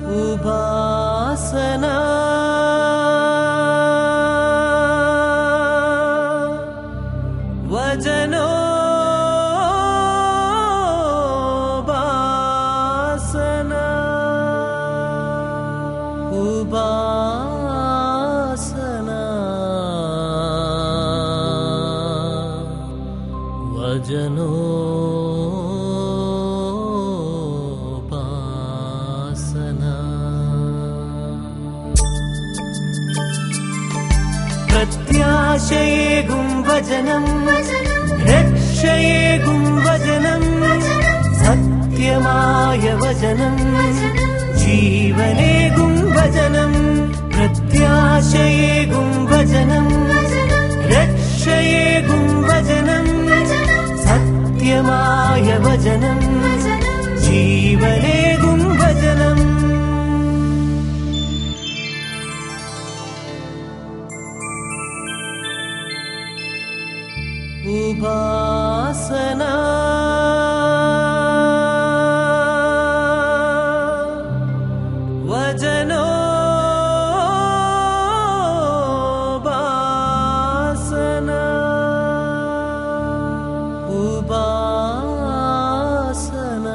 ഉപാസന വചനോപാസന ഉപാസന വചനോപാസന പ്രത്യാശയേകും വചനം രക്ഷയേകും വചനം സത്യമായ വചനം ജീവനേകും വചനം പ്രത്യാശയേകും വചനം രക്ഷയേകും വചനം സത്യമായ വചനം ജീവനേകും വചനം ഉപാസന വചനോപാസന ഉപാസന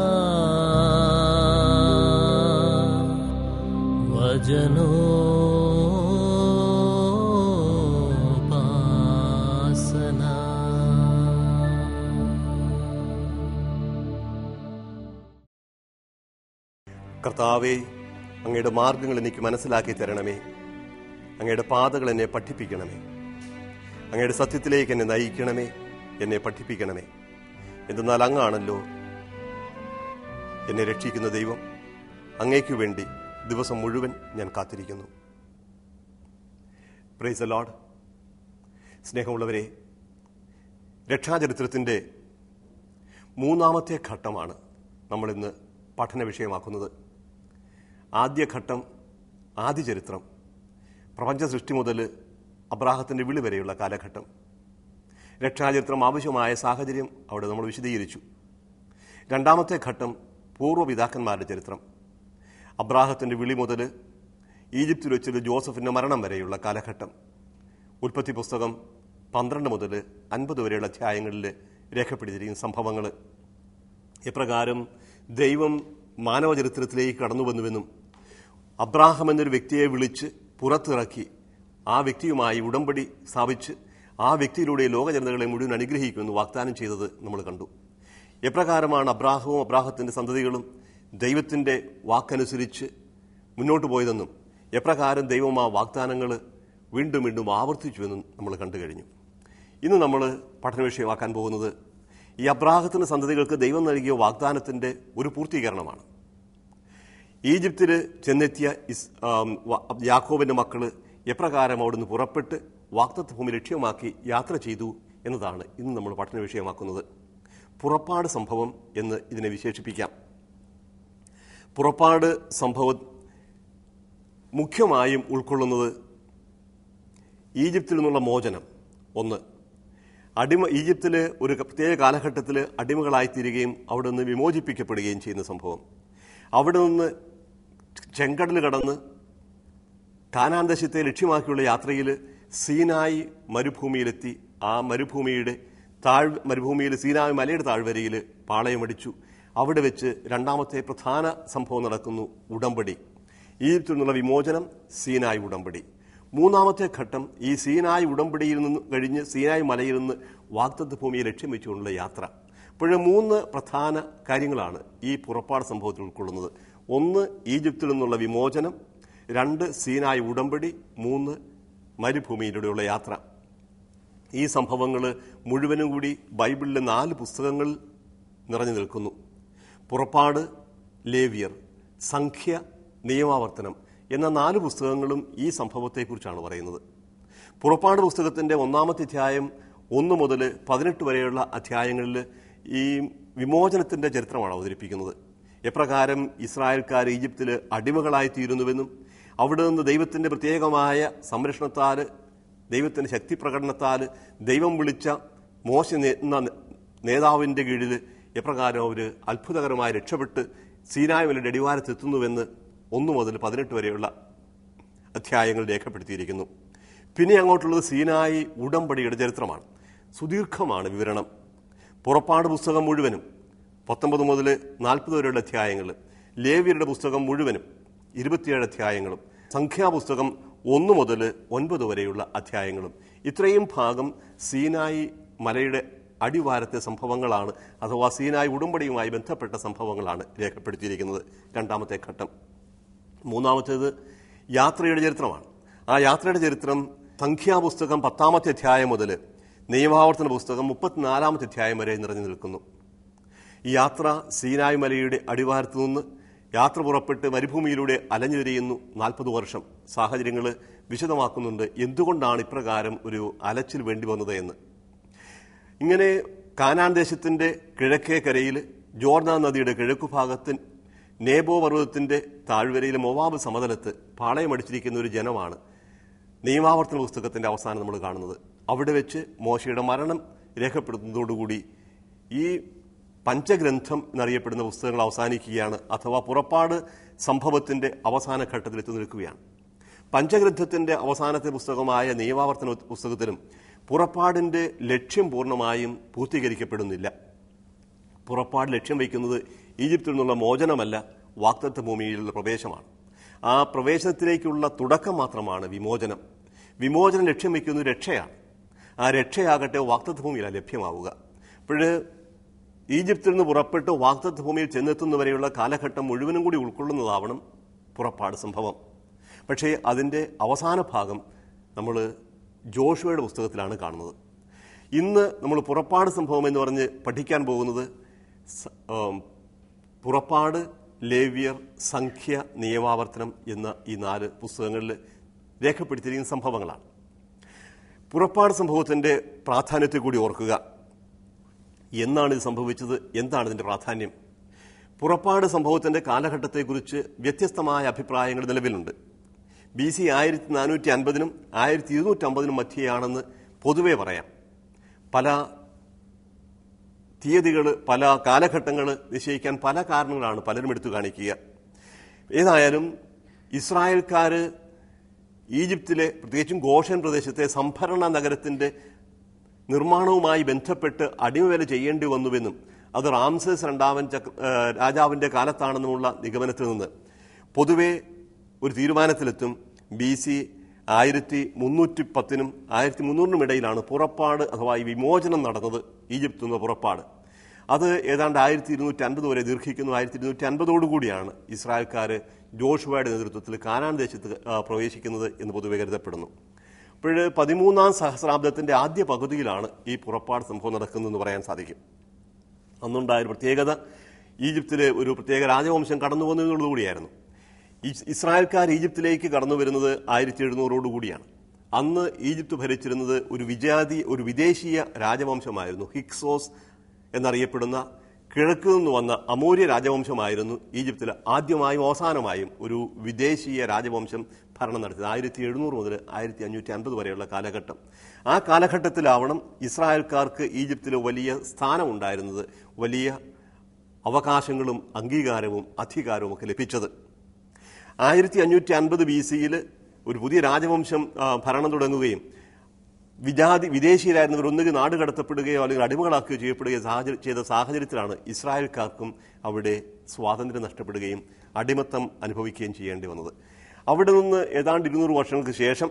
കർത്താവെ അങ്ങയുടെ മാർഗങ്ങൾ എനിക്ക് മനസ്സിലാക്കി തരണമേ അങ്ങയുടെ പാതകൾ എന്നെ പഠിപ്പിക്കണമേ അങ്ങയുടെ സത്യത്തിലേക്ക് എന്നെ നയിക്കണമേ എന്നെ പഠിപ്പിക്കണമേ എന്തെന്നാൽ അങ്ങാണല്ലോ എന്നെ രക്ഷിക്കുന്ന ദൈവം അങ്ങേക്കു വേണ്ടി ദിവസം മുഴുവൻ ഞാൻ കാത്തിരിക്കുന്നു പ്രൈസ് ലോഡ് സ്നേഹമുള്ളവരെ രക്ഷാചരിത്രത്തിൻ്റെ മൂന്നാമത്തെ ഘട്ടമാണ് നമ്മളിന്ന് പഠന വിഷയമാക്കുന്നത് ആദ്യഘട്ടം ആദ്യ ചരിത്രം പ്രപഞ്ച സൃഷ്ടി മുതൽ അബ്രാഹത്തിൻ്റെ വിളി വരെയുള്ള കാലഘട്ടം രക്ഷാചരിത്രം ആവശ്യമായ സാഹചര്യം അവിടെ നമ്മൾ വിശദീകരിച്ചു രണ്ടാമത്തെ ഘട്ടം പൂർവ്വപിതാക്കന്മാരുടെ ചരിത്രം അബ്രാഹത്തിൻ്റെ വിളി മുതൽ ഈജിപ്തിൽ വെച്ചൊരു ജോസഫിൻ്റെ മരണം വരെയുള്ള കാലഘട്ടം ഉൽപ്പത്തി പുസ്തകം പന്ത്രണ്ട് മുതൽ അൻപത് വരെയുള്ള അധ്യായങ്ങളിൽ രേഖപ്പെടുത്തിയിരിക്കുന്ന സംഭവങ്ങൾ എപ്രകാരം ദൈവം മാനവചരിത്രത്തിലേക്ക് കടന്നുവന്നുവെന്നും അബ്രാഹം എന്നൊരു വ്യക്തിയെ വിളിച്ച് പുറത്തിറക്കി ആ വ്യക്തിയുമായി ഉടമ്പടി സ്ഥാപിച്ച് ആ വ്യക്തിയിലൂടെ ലോകജനതകളെ മുഴുവൻ അനുഗ്രഹിക്കുമെന്ന് വാഗ്ദാനം ചെയ്തത് നമ്മൾ കണ്ടു എപ്രകാരമാണ് അബ്രാഹവും അബ്രാഹത്തിന്റെ സന്തതികളും ദൈവത്തിന്റെ വാക്കനുസരിച്ച് മുന്നോട്ട് പോയതെന്നും എപ്രകാരം ദൈവം ആ വാഗ്ദാനങ്ങൾ വീണ്ടും വീണ്ടും ആവർത്തിച്ചുവെന്നും നമ്മൾ കണ്ടു കഴിഞ്ഞു ഇന്ന് നമ്മൾ പഠന വിഷയമാക്കാൻ പോകുന്നത് ഈ അബ്രാഹത്തിന്റെ സന്തതികൾക്ക് ദൈവം നൽകിയ വാഗ്ദാനത്തിന്റെ ഒരു പൂർത്തീകരണമാണ് ഈജിപ്തിൽ ചെന്നെത്തിയ ഇസ് ആം, വ- യാക്കോബിന്റെ മക്കള് എപ്രകാരം അവിടുന്ന് പുറപ്പെട്ട് വാക്തത്വ ഭൂമി ലക്ഷ്യമാക്കി യാത്ര ചെയ്തു എന്നതാണ് ഇന്ന് നമ്മൾ പഠന വിഷയമാക്കുന്നത് പുറപ്പാട് സംഭവം എന്ന് ഇതിനെ വിശേഷിപ്പിക്കാം പുറപ്പാട് സംഭവം മുഖ്യമായും ഉൾക്കൊള്ളുന്നത് ഈജിപ്തിൽ നിന്നുള്ള മോചനം ഒന്ന് അടിമ ഈജിപ്തിൽ ഒരു പ്രത്യേക കാലഘട്ടത്തിൽ അടിമകളായിത്തീരുകയും അവിടെ നിന്ന് വിമോചിപ്പിക്കപ്പെടുകയും ചെയ്യുന്ന സംഭവം അവിടെ നിന്ന് ചെങ്കടൽ കടന്ന് കാനാൻ ദേശത്തെ ലക്ഷ്യമാക്കിയുള്ള യാത്രയിൽ സീനായി മരുഭൂമിയിലെത്തി ആ മരുഭൂമിയുടെ താഴ് മരുഭൂമിയിൽ സീനായി മലയുടെ താഴ്വരയിൽ പാളയമടിച്ചു അവിടെ വെച്ച് രണ്ടാമത്തെ പ്രധാന സംഭവം നടക്കുന്നു ഉടമ്പടി ഈജിപ്തിൽ നിന്നുള്ള വിമോചനം സീനായി ഉടമ്പടി മൂന്നാമത്തെ ഘട്ടം ഈ സീനായി ഉടമ്പടിയിൽ നിന്ന് കഴിഞ്ഞ് സീനായി മലയിൽ നിന്ന് വാഗ്ദത്ത് ഭൂമിയെ ലക്ഷ്യം വെച്ചുകൊണ്ടുള്ള യാത്ര ഇപ്പോഴേ മൂന്ന് പ്രധാന കാര്യങ്ങളാണ് ഈ പുറപ്പാട് സംഭവത്തിൽ ഉൾക്കൊള്ളുന്നത് ഒന്ന് ഈജിപ്തിൽ നിന്നുള്ള വിമോചനം രണ്ട് സീനായി ഉടമ്പടി മൂന്ന് മരുഭൂമിയിലൂടെയുള്ള യാത്ര ഈ സംഭവങ്ങൾ മുഴുവനും കൂടി ബൈബിളിലെ നാല് പുസ്തകങ്ങളിൽ നിറഞ്ഞു നിൽക്കുന്നു പുറപ്പാട് ലേവിയർ സംഖ്യ നിയമാവർത്തനം എന്ന നാല് പുസ്തകങ്ങളും ഈ സംഭവത്തെക്കുറിച്ചാണ് പറയുന്നത് പുറപ്പാട് പുസ്തകത്തിന്റെ ഒന്നാമത്തെ അധ്യായം ഒന്ന് മുതൽ പതിനെട്ട് വരെയുള്ള അധ്യായങ്ങളിൽ ഈ വിമോചനത്തിന്റെ ചരിത്രമാണ് അവതരിപ്പിക്കുന്നത് എപ്രകാരം ഇസ്രായേൽക്കാർ ഈജിപ്തിൽ അടിമകളായി തീരുന്നുവെന്നും അവിടെ നിന്ന് ദൈവത്തിന്റെ പ്രത്യേകമായ സംരക്ഷണത്താൽ ദൈവത്തിന്റെ ശക്തി പ്രകടനത്താൽ ദൈവം വിളിച്ച മോശ എന്ന നേതാവിന്റെ കീഴിൽ എപ്രകാരം അവർ അത്ഭുതകരമായി രക്ഷപ്പെട്ട് സീനായ് മലയുടെ അടിവാരത്തെത്തുന്നുവെന്ന് ഒന്ന് മുതൽ പതിനെട്ട് വരെയുള്ള അധ്യായങ്ങൾ രേഖപ്പെടുത്തിയിരിക്കുന്നു പിന്നെ അങ്ങോട്ടുള്ളത് സീനായി ഉടമ്പടിയുടെ ചരിത്രമാണ് സുദീർഘമാണ് വിവരണം പുറപ്പാട് പുസ്തകം മുഴുവനും പത്തൊമ്പത് മുതൽ നാൽപ്പത് വരെയുള്ള അധ്യായങ്ങൾ ലേവ്യരുടെ പുസ്തകം മുഴുവനും ഇരുപത്തിയേഴ് അധ്യായങ്ങളും സംഖ്യാപുസ്തകം ഒന്ന് മുതൽ ഒൻപത് വരെയുള്ള അധ്യായങ്ങളും ഇത്രയും ഭാഗം സീനായി മലയുടെ അടിവാരത്തെ സംഭവങ്ങളാണ് അഥവാ സീനായി ഉടമ്പടിയുമായി ബന്ധപ്പെട്ട സംഭവങ്ങളാണ് രേഖപ്പെടുത്തിയിരിക്കുന്നത് രണ്ടാമത്തെ ഘട്ടം മൂന്നാമത്തേത് യാത്രയുടെ ചരിത്രമാണ് ആ യാത്രയുടെ ചരിത്രം സംഖ്യാപുസ്തകം പത്താമത്തെ അധ്യായം മുതൽ നിയമാവർത്തന പുസ്തകം മുപ്പത്തിനാലാമത്തെ അധ്യായം വരെ നിറഞ്ഞു നിൽക്കുന്നു ഈ യാത്ര സീനായ് മലയുടെ അടിവാരത്തു നിന്ന് യാത്ര പുറപ്പെട്ട് മരുഭൂമിയിലൂടെ അലഞ്ഞു തിരിയുന്നു നാൽപ്പത് വർഷം സാഹചര്യങ്ങൾ വിശദമാക്കുന്നുണ്ട് എന്തുകൊണ്ടാണ് ഇപ്രകാരം ഒരു അലച്ചിൽ വേണ്ടി വന്നത് എന്ന് ഇങ്ങനെ കാനാൻ ദേശത്തിന്റെ കിഴക്കേ കരയിൽ ജോർദാൻ നദിയുടെ കിഴക്കുഭാഗത്ത് നേബോ പർവ്വതത്തിന്റെ താഴ്വരയിൽ മൊവാബ് സമതലത്ത് പാളയമടിച്ചിരിക്കുന്ന ഒരു ജനമാണ് നിയമാവർത്തന പുസ്തകത്തിന്റെ അവസാനം നമ്മൾ കാണുന്നത് അവിടെ വെച്ച് മോശയുടെ മരണം രേഖപ്പെടുത്തുന്നതോടുകൂടി ഈ പഞ്ചഗ്രന്ഥം എന്നറിയപ്പെടുന്ന പുസ്തകങ്ങൾ അവസാനിക്കുകയാണ് അഥവാ പുറപ്പാട് സംഭവത്തിന്റെ അവസാന ഘട്ടത്തിൽ എത്തി നിൽക്കുകയാണ് പഞ്ചഗ്രന്ഥത്തിന്റെ അവസാനത്തെ പുസ്തകമായ നിയമാവർത്തന പുസ്തകത്തിലും പുറപ്പാടിന്റെ ലക്ഷ്യം പൂർണ്ണമായും പൂർത്തീകരിക്കപ്പെടുന്നില്ല പുറപ്പാട് ലക്ഷ്യം വയ്ക്കുന്നത് ഈജിപ്തിൽ നിന്നുള്ള മോചനമല്ല വാക്തത്വ ഭൂമിയിലുള്ള പ്രവേശമാണ് ആ പ്രവേശനത്തിലേക്കുള്ള തുടക്കം മാത്രമാണ് വിമോചനം വിമോചനം ലക്ഷ്യം വയ്ക്കുന്നത് രക്ഷയാണ് ആ രക്ഷയാകട്ടെ വാക്തത്വ ഭൂമിയിലാണ് ലഭ്യമാവുക അപ്പോൾ ഈജിപ്തിൽ നിന്ന് പുറപ്പെട്ട് വാക്തത്വ ഭൂമിയിൽ ചെന്നെത്തുന്നവരെയുള്ള കാലഘട്ടം മുഴുവനും കൂടി ഉൾക്കൊള്ളുന്നതാവണം പുറപ്പാട് സംഭവം പക്ഷേ അതിൻ്റെ അവസാന ഭാഗം നമ്മൾ ജോഷുവയുടെ പുസ്തകത്തിലാണ് കാണുന്നത് ഇന്ന് നമ്മൾ പുറപ്പാട് സംഭവം എന്ന് പറഞ്ഞ് പഠിക്കാൻ പോകുന്നത് സ- ആം, പുറപ്പാട് ലേവ്യർ സംഖ്യ നിയമാവർത്തനം എന്ന ഈ നാല് പുസ്തകങ്ങളിൽ രേഖപ്പെടുത്തിയിരിക്കുന്ന സംഭവങ്ങളാണ് പുറപ്പാട് സംഭവത്തിന്റെ പ്രാധാന്യത്തെ കൂടി ഓർക്കുക എന്നാണ് ഇത് സംഭവിച്ചത് എന്താണ് ഇതിന്റെ പ്രാധാന്യം പുറപ്പാട് സംഭവത്തിന്റെ കാലഘട്ടത്തെക്കുറിച്ച് വ്യത്യസ്തമായ അഭിപ്രായങ്ങൾ നിലവിലുണ്ട് ബി സി ആയിരത്തി നാനൂറ്റി അൻപതിനും ആയിരത്തി ഇരുന്നൂറ്റി അമ്പതിനും മധ്യയാണെന്ന് പൊതുവെ പറയാം പല തീയതികൾ പല കാലഘട്ടങ്ങൾ നിശ്ചയിക്കാൻ പല കാരണങ്ങളാണ് പലരും എടുത്തു കാണിക്കുക ഏതായാലും ഇസ്രായേൽക്കാർ ഈജിപ്തിലെ പ്രത്യേകിച്ചും ഗോഷൻ പ്രദേശത്തെ സംഭരണ നഗരത്തിന്റെ നിർമ്മാണവുമായി ബന്ധപ്പെട്ട് അടിമവേല ചെയ്യേണ്ടി വന്നുവെന്നും അത് റാംസസ് രണ്ടാമൻ ചക്ര ആ, രാജാവിന്റെ കാലത്താണെന്നുമുള്ള നിഗമനത്തിൽ നിന്ന് പൊതുവെ ഒരു തീരുമാനത്തിലെത്തും ബി സി ആയിരത്തി മുന്നൂറ്റി പത്തിനും ആയിരത്തി മുന്നൂറിനും ഇടയിലാണ് പുറപ്പാട് അഥവാ ഈ വിമോചനം നടന്നത് ഈജിപ്തിൽ നിന്ന് പുറപ്പാട് അത് ഏതാണ്ട് ആയിരത്തി ഇരുന്നൂറ്റി അൻപത് വരെ ദീർഘിക്കുന്നു ആയിരത്തി ഇരുന്നൂറ്റി അൻപതോടുകൂടിയാണ് ഇസ്രായേൽക്കാർ ജോഷുവയുടെ നേതൃത്വത്തിൽ കാനാൻ ദേശത്ത് ആ, പ്രവേശിക്കുന്നത് എന്ന് പൊതുവെ കരുതപ്പെടുന്നു അപ്പോൾ പതിമൂന്നാം സഹസ്രാബ്ദത്തിന്റെ ആദ്യ പകുതിയിലാണ് ഈ പുറപ്പാട് സംഭവം നടക്കുന്നതെന്ന് പറയാൻ സാധിക്കും അന്നുണ്ടായ ഒരു പ്രത്യേകത ഈജിപ്തിലെ ഒരു പ്രത്യേക രാജവംശം കടന്നു വന്നതോടുകൂടിയായിരുന്നു ഈ- ഇസ്രായേൽക്കാർ ഈജിപ്തിലേക്ക് കടന്നു വരുന്നത് ആയിരത്തി എഴുന്നൂറോടുകൂടിയാണ് അന്ന് ഈജിപ്ത് ഭരിച്ചിരുന്നത് ഒരു വിജാതി ഒരു വിദേശീയ രാജവംശമായിരുന്നു ഹിക്സോസ് എന്നറിയപ്പെടുന്ന കിഴക്ക് നിന്ന് വന്ന അമൂര്യ രാജവംശമായിരുന്നു ഈജിപ്തിൽ ആദ്യമായും അവസാനമായും ഒരു വിദേശീയ രാജവംശം ഭരണം നടത്തിയത് ആയിരത്തി എഴുന്നൂറ് മുതൽ ആയിരത്തി അഞ്ഞൂറ്റി അൻപത് വരെയുള്ള കാലഘട്ടം ആ കാലഘട്ടത്തിലാവണം ഇസ്രായേൽക്കാർക്ക് ഈജിപ്തിൽ വലിയ സ്ഥാനമുണ്ടായിരുന്നത് വലിയ അവകാശങ്ങളും അംഗീകാരവും അധികാരവും ഒക്കെ ലഭിച്ചത് ആയിരത്തി അഞ്ഞൂറ്റി അൻപത് ബി സിയിൽ ഒരു പുതിയ രാജവംശം ആ, ഭരണം തുടങ്ങുകയും വിജാതി വിദേശീയരായിരുന്നവർ ഒന്നുകിൽ നാട് കടത്തപ്പെടുകയോ അല്ലെങ്കിൽ അടിമകളാക്കുകയോ ചെയ്യപ്പെടുകയോ സാഹചര്യ ചെയ്ത സാഹചര്യത്തിലാണ് ഇസ്രായേൽക്കാർക്കും അവിടെ സ്വാതന്ത്ര്യം നഷ്ടപ്പെടുകയും അടിമത്തം അനുഭവിക്കുകയും ചെയ്യേണ്ടി വന്നത് അവിടെ നിന്ന് ഏതാണ്ട് ഇരുന്നൂറ് വർഷങ്ങൾക്ക് ശേഷം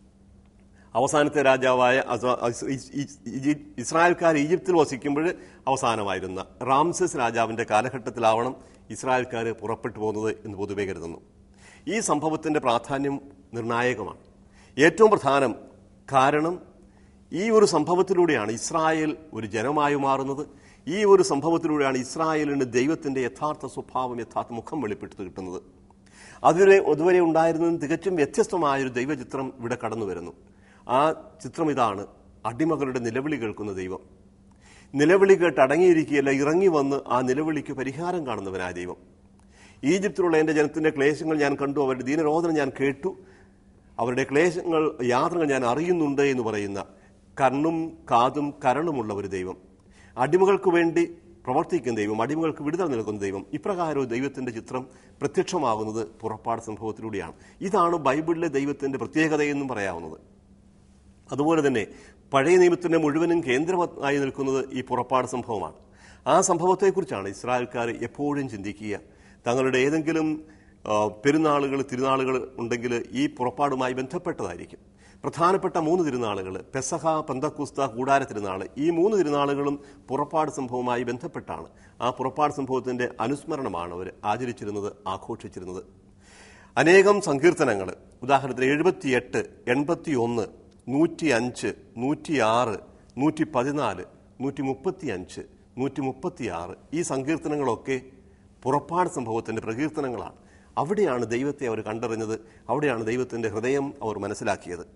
അവസാനത്തെ രാജാവായ അസ- ഇസ്- ഇസ്- ഇസ്- ഈജി- ഇസ്രായേൽക്കാർ ഈജിപ്തിൽ വസിക്കുമ്പോൾ അവസാനമായിരുന്ന റാംസസ് രാജാവിന്റെ കാലഘട്ടത്തിലാവണം ഇസ്രായേൽക്കാർ പുറപ്പെട്ടു പോകുന്നത് എന്ന് പൊതുവെ കരുതുന്നു ഈ സംഭവത്തിന്റെ പ്രാധാന്യം നിർണായകമാണ് ഏറ്റവും പ്രധാനം കാരണം ഈ ഒരു സംഭവത്തിലൂടെയാണ് ഇസ്രായേൽ ഒരു ജനമായി മാറുന്നത് ഈ ഒരു സംഭവത്തിലൂടെയാണ് ഇസ്രായേലിന് ദൈവത്തിന്റെ യഥാർത്ഥ സ്വഭാവം യഥാർത്ഥ മുഖം വെളിപ്പെട്ടു കിട്ടുന്നത് അതുവരെ അതുവരെ ഉണ്ടായിരുന്നതും തികച്ചും വ്യത്യസ്തമായൊരു ദൈവചിത്രം ഇവിടെ കടന്നു വരുന്നു ആ ചിത്രം ഇതാണ് അടിമകളുടെ നിലവിളി കേൾക്കുന്ന ദൈവം നിലവിളി കേട്ട് അടങ്ങിയിരിക്കുകയല്ല ഇറങ്ങി വന്ന് ആ നിലവിളിക്ക് പരിഹാരം കാണുന്നവനായ ദൈവം ഈജിപ്തിലുള്ള എൻ്റെ ജനത്തിന്റെ ക്ലേശങ്ങൾ ഞാൻ കണ്ടു അവരുടെ ദീനരോധനം ഞാൻ കേട്ടു അവരുടെ ക്ലേശങ്ങൾ യാത്രകൾ ഞാൻ അറിയുന്നുണ്ട് എന്ന് പറയുന്ന കണ്ണും കാതും കരണമുള്ള ഒരു ദൈവം അടിമകൾക്ക് വേണ്ടി പ്രവർത്തിക്കുന്ന ദൈവം അടിമകൾക്ക് വിടുതൽ നൽകുന്ന ദൈവം ഇപ്രകാരം ഒരു ദൈവത്തിന്റെ ചിത്രം പ്രത്യക്ഷമാകുന്നത് പുറപ്പാട് സംഭവത്തിലൂടെയാണ് ഇതാണ് ബൈബിളിലെ ദൈവത്തിന്റെ പ്രത്യേകതയെന്നും പറയാവുന്നത് അതുപോലെ തന്നെ പഴയ നിയമത്തിന്റെ മുഴുവനും കേന്ദ്രമായി നിൽക്കുന്നത് ഈ പുറപ്പാട് സംഭവമാണ് ആ സംഭവത്തെക്കുറിച്ചാണ് ഇസ്രായേൽക്കാർ എപ്പോഴും ചിന്തിക്കുക തങ്ങളുടെ ഏതെങ്കിലും ആ, പെരുന്നാളുകൾ തിരുനാളുകൾ ഉണ്ടെങ്കിൽ ഈ പുറപ്പാടുമായി ബന്ധപ്പെട്ടതായിരിക്കും പ്രധാനപ്പെട്ട മൂന്ന് തിരുനാളുകൾ പെസഹ പന്തക്കുസ്ത കൂടാര തിരുനാൾ ഈ മൂന്ന് തിരുനാളുകളും പുറപ്പാട് സംഭവവുമായി ബന്ധപ്പെട്ടാണ് ആ പുറപ്പാട് സംഭവത്തിന്റെ അനുസ്മരണമാണ് അവർ ആചരിച്ചിരുന്നത് ആഘോഷിച്ചിരുന്നത് അനേകം സങ്കീർത്തനങ്ങൾ ഉദാഹരണത്തിന് എഴുപത്തിയെട്ട് എൺപത്തി ഒന്ന് നൂറ്റി അഞ്ച് നൂറ്റി ആറ് നൂറ്റി പതിനാല് നൂറ്റി മുപ്പത്തി അഞ്ച് നൂറ്റി മുപ്പത്തി ആറ് ഈ സങ്കീർത്തനങ്ങളൊക്കെ പുറപ്പാട് സംഭവത്തിന്റെ പ്രകീർത്തനങ്ങളാണ് അവിടെയാണ് ദൈവത്തെ അവർ കണ്ടറിഞ്ഞത് അവിടെയാണ് ദൈവത്തിന്റെ ഹൃദയം അവർ മനസ്സിലാക്കിയത്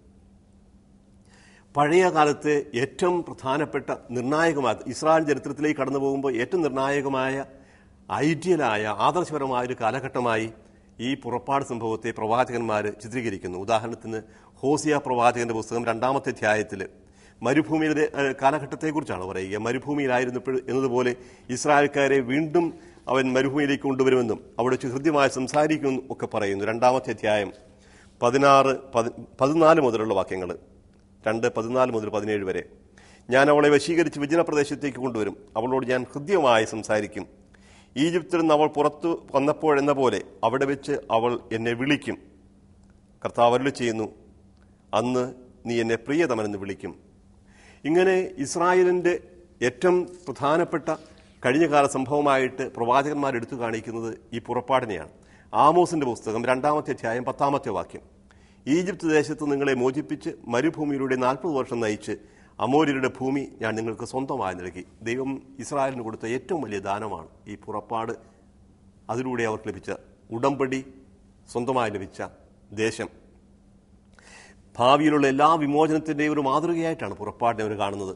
പഴയ കാലത്തെ ഏറ്റവും പ്രധാനപ്പെട്ട നിർണായകമായ ഇസ്രായേൽ ചരിത്രത്തിലേക്ക് കടന്നു പോകുമ്പോൾ ഏറ്റവും നിർണായകമായ ഐഡിയലായ ആദർശപരമായ ഒരു കാലഘട്ടമായി ഈ പുറപ്പാട് സംഭവത്തെ പ്രവാചകന്മാർ ചിത്രീകരിക്കുന്നു ഉദാഹരണത്തിന് ഹോസിയ പ്രവാചകന്റെ പുസ്തകം രണ്ടാമത്തെ അധ്യായത്തിൽ മരുഭൂമിയുടെ ഏഹ്, കാലഘട്ടത്തെക്കുറിച്ചാണ് പറയുക മരുഭൂമിയിലായിരുന്നപ്പോൾ എന്നതുപോലെ ഇസ്രായേൽക്കാരെ വീണ്ടും അവൻ മരുഭൂമിയിലേക്ക് കൊണ്ടുവരുമെന്നും അവിടെ വെച്ച് ഹൃദ്യമായി സംസാരിക്കുമെന്നും ഒക്കെ പറയുന്നു രണ്ടാമത്തെ അധ്യായം പതിനാറ് പതി- പതിനാല് മുതലുള്ള വാക്യങ്ങൾ രണ്ട് പതിനാല് മുതൽ പതിനേഴ് വരെ ഞാൻ അവളെ വശീകരിച്ച് വിജനപ്രദേശത്തേക്ക് കൊണ്ടുവരും അവളോട് ഞാൻ ഹൃദ്യമായി സംസാരിക്കും ഈജിപ്തിൽ നിന്ന് അവൾ പുറത്തു വന്നപ്പോഴെന്ന പോലെ അവിടെ വെച്ച് അവൾ എന്നെ വിളിക്കും കർത്താവ് അരുളി ചെയ്യുന്നു അന്ന് നീ എന്നെ പ്രിയതമനെന്ന് വിളിക്കും ഇങ്ങനെ ഇസ്രായേലിന്റെ ഏറ്റവും പ്രധാനപ്പെട്ട കഴിഞ്ഞകാല സംഭവമായിട്ട് പ്രവാചകന്മാർ എടുത്തു കാണിക്കുന്നത് ഈ പുറപ്പാടിനെയാണ് ആമോസിന്റെ പുസ്തകം രണ്ടാമത്തെ അധ്യായം പത്താമത്തെ വാക്യം ഈജിപ്ത് ദേശത്ത് നിങ്ങളെ മോചിപ്പിച്ച് മരുഭൂമിയിലൂടെ നാൽപ്പത് വർഷം നയിച്ച് അമോര്യരുടെ ഭൂമി ഞാൻ നിങ്ങൾക്ക് സ്വന്തമായി നൽകി ദൈവം ഇസ്രായേലിന് കൊടുത്ത ഏറ്റവും വലിയ ദാനമാണ് ഈ പുറപ്പാട് അതിലൂടെ അവർക്ക് ലഭിച്ച ഉടമ്പടി സ്വന്തമായി ലഭിച്ച ദേശം ഭാവിയിലുള്ള എല്ലാ വിമോചനത്തിന്റെയും ഒരു മാതൃകയായിട്ടാണ് പുറപ്പാടിനെ അവർ കാണുന്നത്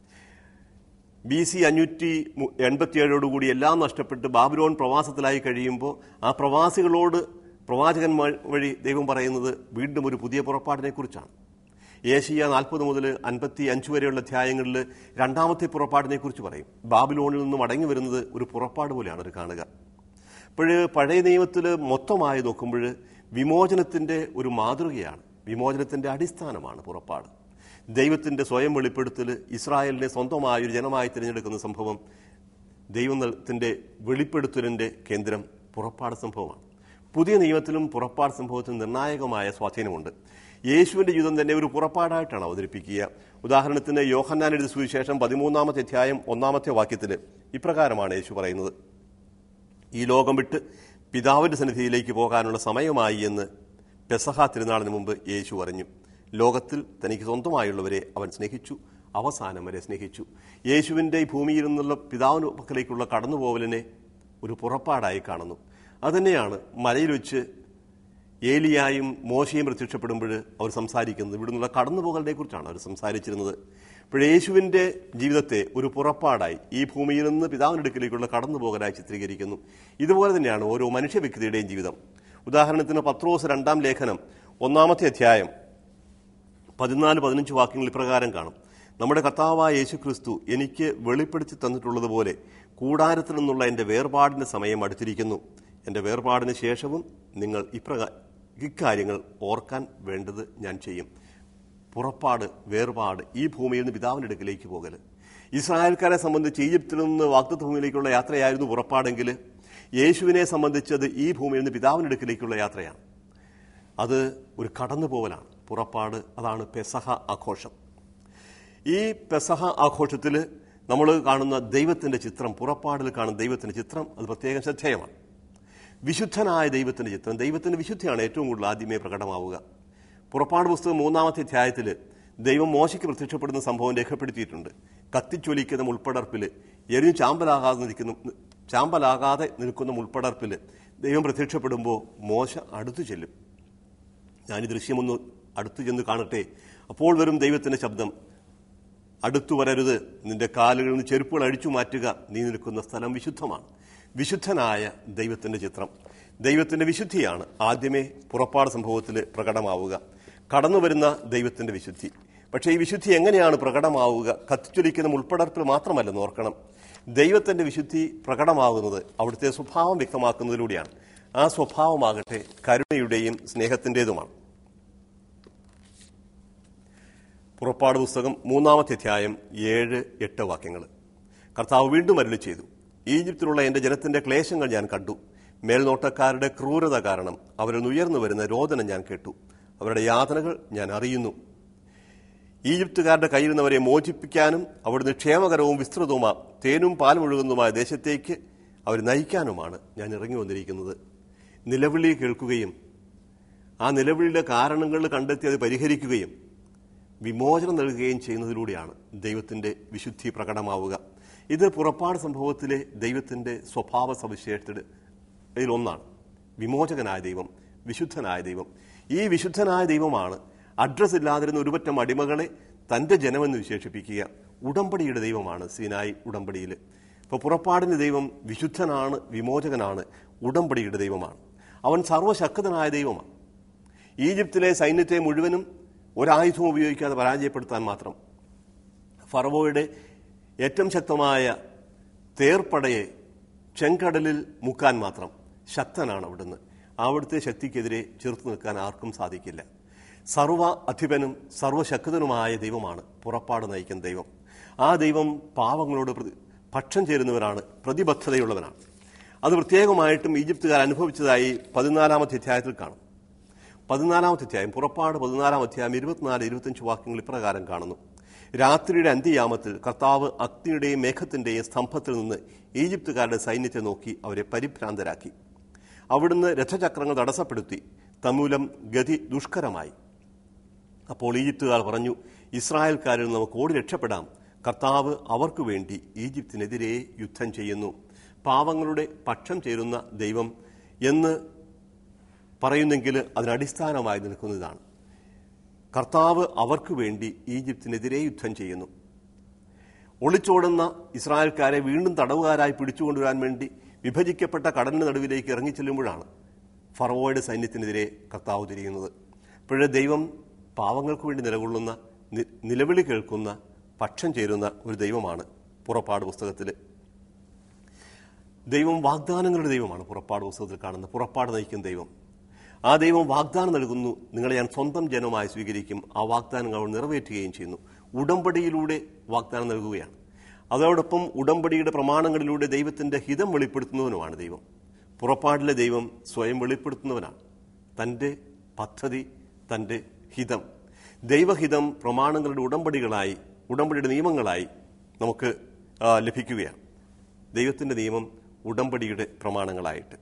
ബി സി അഞ്ഞൂറ്റി എൺപത്തിയേഴോടുകൂടി എല്ലാം നഷ്ടപ്പെട്ട് ബാബിലോൺ പ്രവാസത്തിലായി കഴിയുമ്പോൾ ആ പ്രവാസികളോട് പ്രവാചകന്മാർ വഴി ദൈവം പറയുന്നത് വീണ്ടും ഒരു പുതിയ പുറപ്പാടിനെ കുറിച്ചാണ് ഏഷ്യ നാൽപ്പത് മുതൽ അൻപത്തി അഞ്ച് വരെയുള്ള അധ്യായങ്ങളിൽ രണ്ടാമത്തെ പുറപ്പാടിനെ കുറിച്ച് പറയും ബാബിലോണിൽ നിന്ന് മടങ്ങി വരുന്നത് ഒരു പുറപ്പാട് പോലെയാണ് അവർ കാണുക അപ്പോൾ പഴയ നിയമത്തിൽ മൊത്തമായി നോക്കുമ്പോൾ വിമോചനത്തിന്റെ ഒരു മാതൃകയാണ് വിമോചനത്തിന്റെ അടിസ്ഥാനമാണ് പുറപ്പാട് ദൈവത്തിന്റെ സ്വയം വെളിപ്പെടുത്തൽ ഇസ്രായേലിനെ സ്വന്തമായ ഒരു ജനമായി തിരഞ്ഞെടുക്കുന്ന സംഭവം ദൈവത്തിന്റെ വെളിപ്പെടുത്തലിന്റെ കേന്ദ്രം പുറപ്പാട് സംഭവമാണ് പുതിയ നിയമത്തിലും പുറപ്പാട് സംഭവത്തിന് നിർണായകമായ സ്വാധീനമുണ്ട് യേശുവിന്റെ ജീവിതം തന്നെ ഒരു പുറപ്പാടായിട്ടാണ് അവതരിപ്പിക്കുക ഉദാഹരണത്തിന് യോഹന്നാൻ എഴുതിയ സുവിശേഷം പതിമൂന്നാമത്തെ അധ്യായം ഒന്നാമത്തെ വാക്യത്തിൽ ഇപ്രകാരമാണ് യേശു പറയുന്നത് ഈ ലോകം വിട്ട് പിതാവിന്റെ സന്നിധിയിലേക്ക് പോകാനുള്ള സമയമായി എന്ന് പെസഹ തിരുനാളിന് മുമ്പ് യേശു അറിഞ്ഞു ലോകത്തിൽ തനിക്ക് സ്വന്തമായുള്ളവരെ അവൻ സ്നേഹിച്ചു അവസാനം വരെ സ്നേഹിച്ചു യേശുവിന്റെ ഈ ഭൂമിയിൽ നിന്നുള്ള പിതാവിന് പക്കലേക്കുള്ള കടന്നുപോകലിനെ ഒരു പുറപ്പാടായി കാണുന്നു അതുതന്നെയാണ് മലയിൽ വെച്ച് ഏലിയായും മോശയും പ്രത്യക്ഷപ്പെടുമ്പോൾ അവർ സംസാരിക്കുന്നത് ഇവിടെ നിന്നുള്ള കടന്നുപോകലിനെ കുറിച്ചാണ് അവർ സംസാരിച്ചിരുന്നത് അപ്പോൾ യേശുവിന്റെ ജീവിതത്തെ ഒരു പുറപ്പാടായി ഈ ഭൂമിയിൽ നിന്ന് പിതാവിനടുക്കിലേക്കുള്ള കടന്നുപോകലായി ചിത്രീകരിക്കുന്നു ഇതുപോലെ തന്നെയാണ് ഓരോ മനുഷ്യ വ്യക്തിയുടെയും ജീവിതം ഉദാഹരണത്തിന് പത്രോസ് രണ്ടാം ലേഖനം ഒന്നാമത്തെ അധ്യായം പതിനാല് പതിനഞ്ച് വാക്യങ്ങൾ ഇപ്രകാരം കാണും നമ്മുടെ കർത്താവായ യേശു ക്രിസ്തു എനിക്ക് വെളിപ്പെടുത്തി തന്നിട്ടുള്ളതുപോലെ കൂടാരത്തിൽ നിന്നുള്ള എൻ്റെ വേർപാടിന്റെ സമയം അടുത്തിരിക്കുന്നു എൻ്റെ വേർപാടിന് ശേഷവും നിങ്ങൾ ഇപ്രകാ ഇക്കാര്യങ്ങൾ ഓർക്കാൻ വേണ്ടത് ഞാൻ ചെയ്യും പുറപ്പാട് വേർപാട് ഈ ഭൂമിയിൽ നിന്ന് പിതാവിൻ്റെ അടുക്കിലേക്ക് പോകൽ ഇസ്രായേൽക്കാരെ സംബന്ധിച്ച് ഈജിപ്തിൽ നിന്ന് വാഗ്ദത്ത ഭൂമിയിലേക്കുള്ള യാത്രയായിരുന്നു പുറപ്പാടെങ്കിൽ യേശുവിനെ സംബന്ധിച്ചത് ഈ ഭൂമിയിൽ നിന്ന് പിതാവിൻ്റെ അടുക്കിലേക്കുള്ള യാത്രയാണ് അത് ഒരു കടന്നുപോകലാണ് പുറപ്പാട് അതാണ് പെസഹ ആഘോഷം ഈ പെസഹ ആഘോഷത്തിൽ നമ്മൾ കാണുന്ന ദൈവത്തിന്റെ ചിത്രം പുറപ്പാടിൽ കാണുന്ന ദൈവത്തിന്റെ ചിത്രം അത് പ്രത്യേകം ശ്രദ്ധേയമാണ് വിശുദ്ധനായ ദൈവത്തിന്റെ ചിത്രം ദൈവത്തിന്റെ വിശുദ്ധിയാണ് ഏറ്റവും കൂടുതൽ ആദ്യമേ പ്രകടമാവുക പുറപ്പാട് പുസ്തകം മൂന്നാമത്തെ അധ്യായത്തിൽ ദൈവം മോശയ്ക്ക് പ്രത്യക്ഷപ്പെടുന്ന സംഭവം രേഖപ്പെടുത്തിയിട്ടുണ്ട് കത്തിച്ചൊലിക്കുന്ന മുൾപ്പടർപ്പിൽ എരിഞ്ഞു ചാമ്പലാകാതെ നിൽക്കുന്ന ചാമ്പലാകാതെ നിൽക്കുന്ന മുൾപ്പടർപ്പിൽ ദൈവം പ്രത്യക്ഷപ്പെടുമ്പോൾ മോശ അടുത്തു ചെല്ലും ഞാൻ ഈ ദൃശ്യമൊന്ന് അടുത്തു ചെന്ന് കാണട്ടെ അപ്പോൾ വരും ദൈവത്തിന്റെ ശബ്ദം അടുത്തു വരരുത് നിന്റെ കാലുകളിൽ നിന്ന് ചെരുപ്പുകൾ അഴിച്ചു മാറ്റുക നീ നിൽക്കുന്ന സ്ഥലം വിശുദ്ധമാണ് വിശുദ്ധനായ ദൈവത്തിന്റെ ചിത്രം ദൈവത്തിന്റെ വിശുദ്ധിയാണ് ആദ്യമേ പുറപ്പാട് സംഭവത്തിൽ പ്രകടമാവുക കടന്നു വരുന്ന ദൈവത്തിന്റെ വിശുദ്ധി പക്ഷേ ഈ വിശുദ്ധി എങ്ങനെയാണ് പ്രകടമാവുക കത്തിച്ചൊലിക്കുന്ന മുൾപ്പടർപ്പിൽ മാത്രമല്ലെന്ന് ഓർക്കണം ദൈവത്തിൻ്റെ വിശുദ്ധി പ്രകടമാകുന്നത് അവിടുത്തെ സ്വഭാവം വ്യക്തമാക്കുന്നതിലൂടെയാണ് ആ സ്വഭാവമാകട്ടെ കരുണയുടെയും സ്നേഹത്തിൻ്റെതുമാണ് പുറപ്പാട് പുസ്തകം മൂന്നാമത്തെ അധ്യായം ഏഴ് എട്ട് വാക്യങ്ങൾ കർത്താവ് വീണ്ടും അരുളി ചെയ്തു ഈജിപ്തിലുള്ള എൻ്റെ ജനത്തിന്റെ ക്ലേശങ്ങൾ ഞാൻ കണ്ടു മേൽനോട്ടക്കാരുടെ ക്രൂരത കാരണം അവരിൽ നിന്ന് ഉയർന്നു വരുന്ന രോദനം ഞാൻ കേട്ടു അവരുടെ യാതനകൾ ഞാൻ അറിയുന്നു ഈജിപ്തുകാരുടെ കയ്യിൽ നിന്നവരെ മോചിപ്പിക്കാനും അവിടുന്ന് ക്ഷേമകരവും വിസ്തൃതവുമാ തേനും പാലും ഒഴുകുന്നതുമായ ദേശത്തേക്ക് അവർ നയിക്കാനുമാണ് ഞാൻ ഇറങ്ങി വന്നിരിക്കുന്നത് നിലവിളി കേൾക്കുകയും ആ നിലവിളിയുടെ കാരണങ്ങൾ കണ്ടെത്തി അത് പരിഹരിക്കുകയും വിമോചനം നൽകുകയും ചെയ്യുന്നതിലൂടെയാണ് ദൈവത്തിൻ്റെ വിശുദ്ധി പ്രകടമാവുക ഇത് പുറപ്പാട് സംഭവത്തിലെ ദൈവത്തിൻ്റെ സ്വഭാവ സവിശേഷതയുടെ ഇതിലൊന്നാണ് വിമോചകനായ ദൈവം വിശുദ്ധനായ ദൈവം ഈ വിശുദ്ധനായ ദൈവമാണ് അഡ്രസ് ഇല്ലാതിരുന്ന ഒരുപറ്റം അടിമകളെ തൻ്റെ ജനമെന്ന് വിശേഷിപ്പിക്കുക ഉടമ്പടിയുടെ ദൈവമാണ് സീനായി ഉടമ്പടിയിൽ ഇപ്പോൾ പുറപ്പാടിൻ്റെ ദൈവം വിശുദ്ധനാണ് വിമോചകനാണ് ഉടമ്പടിയുടെ ദൈവമാണ് അവൻ സർവശക്തനായ ദൈവമാണ് ഈജിപ്തിലെ സൈന്യത്തെ മുഴുവനും ഒരായുധവും ഉപയോഗിക്കാതെ പരാജയപ്പെടുത്താൻ മാത്രം ഫറവോയുടെ ഏറ്റവും ശക്തമായ തേർപ്പടയെ ചെങ്കടലിൽ മുക്കാൻ മാത്രം ശക്തനാണ് അവിടുന്ന് അവിടുത്തെ ശക്തിക്കെതിരെ ചെറുത്തു നിൽക്കാൻ ആർക്കും സാധിക്കില്ല സർവ അധിപനും സർവശക്തനുമായ ദൈവമാണ് പുറപ്പാട് നയിക്കുന്ന ദൈവം ആ ദൈവം പാവങ്ങളോട് പ്രതി- പക്ഷം ചേരുന്നവനാണ് പ്രതിബദ്ധതയുള്ളവനാണ് അത് പ്രത്യേകമായിട്ടും ഈജിപ്തുകാർ അനുഭവിച്ചതായി പതിനാലാമത്തെ അധ്യായത്തിൽ കാണും പതിനാലാമത്തെ അധ്യായം പുറപ്പാട് പതിനാലാം അധ്യായം ഇരുപത്തിനാല് ഇരുപത്തഞ്ച് വാക്യങ്ങൾ ഇപ്രകാരം കാണുന്നു രാത്രിയുടെ അന്ത്യയാമത്തിൽ കർത്താവ് അഗ്നിയുടെയും മേഘത്തിന്റെയും സ്തംഭത്തിൽ നിന്ന് ഈജിപ്തുകാരുടെ സൈന്യത്തെ നോക്കി അവരെ പരിഭ്രാന്തരാക്കി അവിടുന്ന് രഥചക്രങ്ങൾ തടസ്സപ്പെടുത്തി തമൂലം ഗതി ദുഷ്കരമായി അപ്പോൾ ഈജിപ്തുകാർ പറഞ്ഞു ഇസ്രായേൽക്കാരിൽ നിന്ന് നമുക്ക് ഓടി രക്ഷപ്പെടാം കർത്താവ് അവർക്ക് വേണ്ടി ഈജിപ്തിനെതിരെ യുദ്ധം ചെയ്യുന്നു പാവങ്ങളുടെ പക്ഷം ചേരുന്ന ദൈവം എന്ന് പറയുന്നെങ്കിൽ അതിനടിസ്ഥാനമായി നിൽക്കുന്നതാണ് കർത്താവ് അവർക്ക് വേണ്ടി ഈജിപ്തിനെതിരെ യുദ്ധം ചെയ്യുന്നു ഒളിച്ചോടുന്ന ഇസ്രായേൽക്കാരെ വീണ്ടും തടവുകാരായി പിടിച്ചുകൊണ്ടുവരാൻ വേണ്ടി വിഭജിക്കപ്പെട്ട കടലിന് നടുവിലേക്ക് ഇറങ്ങിച്ചെല്ലുമ്പോഴാണ് ഫറവോയുടെ സൈന്യത്തിനെതിരെ കർത്താവ് തിരിയുന്നത് ഇപ്പോഴേ ദൈവം പാവങ്ങൾക്ക് വേണ്ടി നിലകൊള്ളുന്ന നി- നിലവിളി കേൾക്കുന്ന പക്ഷം ചേരുന്ന ഒരു ദൈവമാണ് പുറപ്പാട് പുസ്തകത്തിൽ ദൈവം വാഗ്ദാനങ്ങളുടെ ദൈവമാണ് പുറപ്പാട് പുസ്തകത്തിൽ കാണുന്നത് പുറപ്പാട് നയിക്കുന്ന ദൈവം ആ ദൈവം വാഗ്ദാനം നൽകുന്നു നിങ്ങളെ ഞാൻ സ്വന്തം ജനമായി സ്വീകരിക്കും ആ വാഗ്ദാനങ്ങൾ അവൾ നിറവേറ്റുകയും ചെയ്യുന്നു ഉടമ്പടിയിലൂടെ വാഗ്ദാനം നൽകുകയാണ് അതോടൊപ്പം ഉടമ്പടിയുടെ പ്രമാണങ്ങളിലൂടെ ദൈവത്തിന്റെ ഹിതം വെളിപ്പെടുത്തുന്നവനുമാണ് ദൈവം പുറപ്പാടിലെ ദൈവം സ്വയം വെളിപ്പെടുത്തുന്നവനാണ് തൻ്റെ പദ്ധതി തൻ്റെ ഹിതം ദൈവഹിതം പ്രമാണങ്ങളുടെ ഉടമ്പടികളായി ഉടമ്പടിയുടെ നിയമങ്ങളായി നമുക്ക് ആ, ലഭിക്കുകയാണ് ദൈവത്തിൻ്റെ നിയമം ഉടമ്പടിയുടെ പ്രമാണങ്ങളായിട്ട്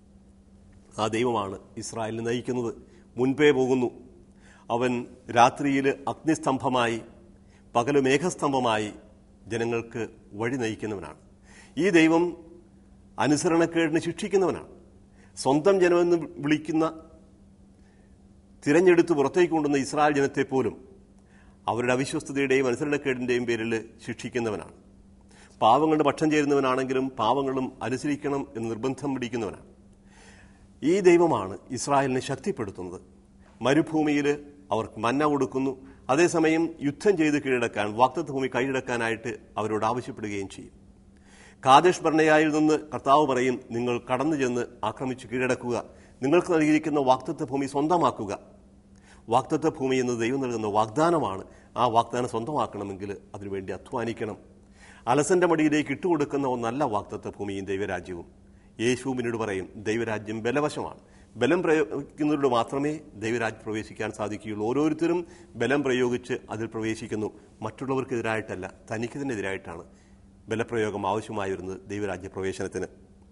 ആ ദൈവമാണ് ഇസ്രായേലിനെ നയിക്കുന്നത് മുൻപേ പോകുന്നു അവൻ രാത്രിയിൽ അഗ്നിസ്തംഭമായി പകല് മേഘസ്തംഭമായി ജനങ്ങൾക്ക് വഴി നയിക്കുന്നവനാണ് ഈ ദൈവം അനുസരണക്കേടിന് ശിക്ഷിക്കുന്നവനാണ് സ്വന്തം ജനമെന്ന് വിളിക്കുന്ന തിരഞ്ഞെടുത്ത് പുറത്തേക്ക് കൊണ്ടുവന്ന ഇസ്രായേൽ ജനത്തെ പോലും അവരുടെ അവിശ്വസ്തതയുടെയും അനുസരണക്കേടിന്റെയും പേരിൽ ശിക്ഷിക്കുന്നവനാണ് പാവങ്ങളുടെ പക്ഷം ചേരുന്നവനാണെങ്കിലും പാവങ്ങളും അനുസരിക്കണം എന്ന് നിർബന്ധം പിടിക്കുന്നവനാണ് ഈ ദൈവമാണ് ഇസ്രായേലിനെ ശക്തിപ്പെടുത്തുന്നത് മരുഭൂമിയിൽ അവർക്ക് മന്ന കൊടുക്കുന്നു അതേസമയം യുദ്ധം ചെയ്ത് കീഴടക്കാൻ വാക്തത്വ ഭൂമി കൈയടക്കാനായിട്ട് അവരോട് ആവശ്യപ്പെടുകയും ചെയ്യും കാദേശ് ഭരണയായിൽ നിന്ന് കർത്താവ് പറയും നിങ്ങൾ കടന്നു ചെന്ന് ആക്രമിച്ച് കീഴടക്കുക നിങ്ങൾക്ക് നൽകിയിരിക്കുന്ന വാക്തത്വ ഭൂമി സ്വന്തമാക്കുക വാക്തത്വ ഭൂമി എന്നത് ദൈവം നൽകുന്ന വാഗ്ദാനമാണ് ആ വാഗ്ദാനം സ്വന്തമാക്കണമെങ്കിൽ അതിനുവേണ്ടി അധ്വാനിക്കണം അലസന്റെ മടിയിലേക്ക് ഇട്ടുകൊടുക്കുന്ന ഒന്നല്ല വാക്തത്വ ഭൂമിയും ദൈവരാജ്യവും യേശു പിന്നീട് പറയും ദൈവരാജ്യം ബലവശമാണ് ബലം പ്രയോഗിക്കുന്നവരോട് മാത്രമേ ദൈവരാജ്യം പ്രവേശിക്കാൻ സാധിക്കുകയുള്ളൂ ഓരോരുത്തരും ബലം പ്രയോഗിച്ച് അതിൽ പ്രവേശിക്കുന്നു മറ്റുള്ളവർക്കെതിരായിട്ടല്ല തനിക്ക് തന്നെ എതിരായിട്ടാണ് ബലപ്രയോഗം ആവശ്യമായി വരുന്നത് ദൈവരാജ്യ പ്രവേശനത്തിന്